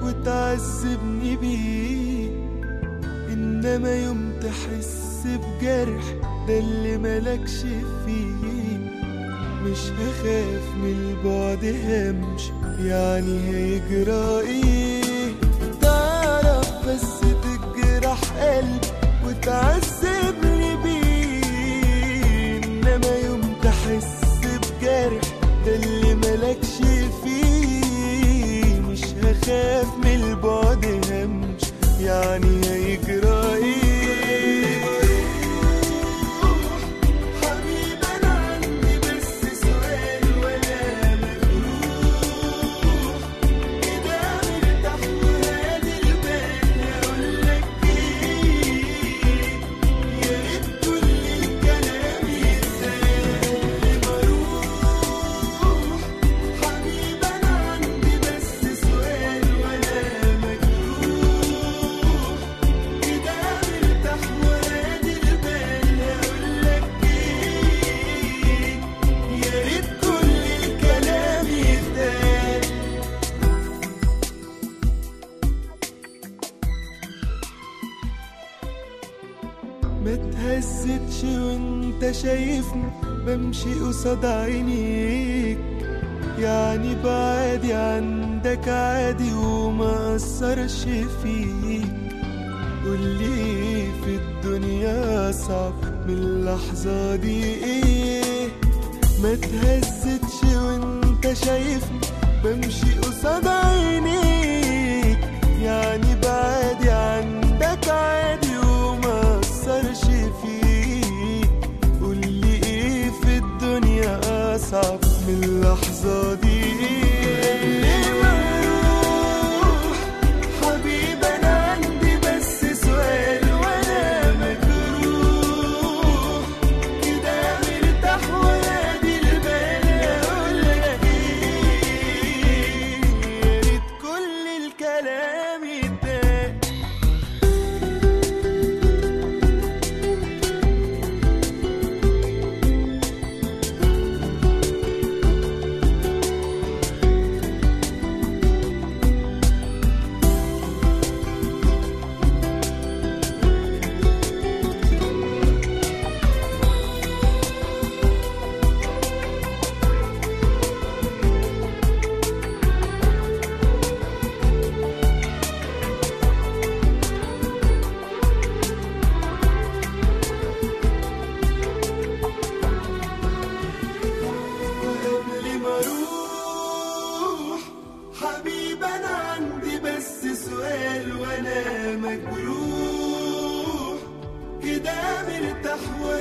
وتعذبني بيه إنما يوم تحس بجرح ده اللي ملكش فيه مش هخاف من البعد همشي يعني هيجرى ايه تعرف بس تجرح قلبي وتعذبني بيه انما يوم تحس بجرح ده اللي ملكش فيه مش هخاف من البعد همشي يعني هيجرى ايه حبيبي انا عندي بس سؤال ولا مجروح كده مرتاح وهادي البال هقولك ايه يا ريت كل الكلام يتقال بروح حبيبي انا عندي بس سؤال ولا مجروح كده مرتاح وهادي البال هقولك ايه يا ريت كل الكلام يتقال ما تهزتش وانت شايفني بمشي قصاد عينيك يعني بعادي عندك عادي وما أثرش فيك قولي في الدنيا صعب من اللحظة دي ايه ما تهزتش وانت شايفني بمشي قصاد عينيك يعني بعادي عندك عادي وما أثرش فيك قولي ايه في الدنيا أصعب من اللحظة دي ليه مروح حبيبي أنا عندي بس سؤال وأنا مجروح كده مرتاح وهادي البال أقولك إيه يا ريت كل الكلام يتقال وقبل ما اروح حبيبي انا عندي بس سؤال وانا مجروح كده مرتاح